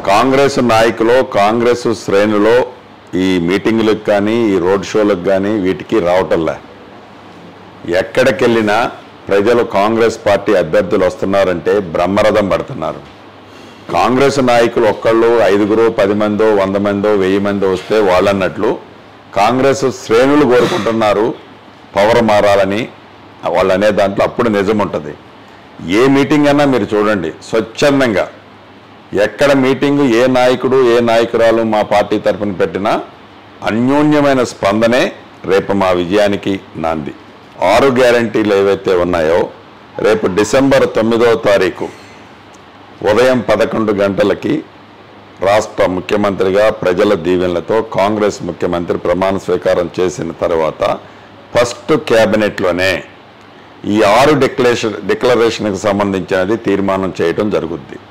కాంగ్రెస్ నాయకులు కాంగ్రెస్ శ్రేణులో ఈ మీటింగులకు కానీ ఈ రోడ్ షోలకు కానీ వీటికి రావటంలే ఎక్కడికెళ్ళినా ప్రజలు కాంగ్రెస్ పార్టీ అభ్యర్థులు వస్తున్నారంటే బ్రహ్మరథం పడుతున్నారు కాంగ్రెస్ నాయకులు ఒక్కళ్ళు ఐదుగురు పది మందో వంద మందో వెయ్యి మందో వస్తే వాళ్ళన్నట్లు కాంగ్రెస్ శ్రేణులు కోరుకుంటున్నారు పవర్ మారాలని వాళ్ళు అనే దాంట్లో అప్పుడు నిజం ఉంటుంది ఏ మీటింగ్ అన్నా మీరు చూడండి స్వచ్ఛందంగా ఎక్కడ మీటింగు ఏ నాయకుడు ఏ నాయకురాలు మా పార్టీ తరఫున పెట్టినా అన్యోన్యమైన స్పందనే రేపు మా విజయానికి నాంది ఆరు గ్యారంటీలు ఏవైతే ఉన్నాయో రేపు డిసెంబర్ తొమ్మిదవ తారీఖు ఉదయం పదకొండు గంటలకి రాష్ట్ర ముఖ్యమంత్రిగా ప్రజల దీవెనలతో కాంగ్రెస్ ముఖ్యమంత్రి ప్రమాణ స్వీకారం చేసిన తర్వాత ఫస్ట్ క్యాబినెట్లోనే ఈ ఆరు డిక్లరేషన్ డిక్లరేషన్కి సంబంధించినది తీర్మానం చేయడం జరుగుద్ది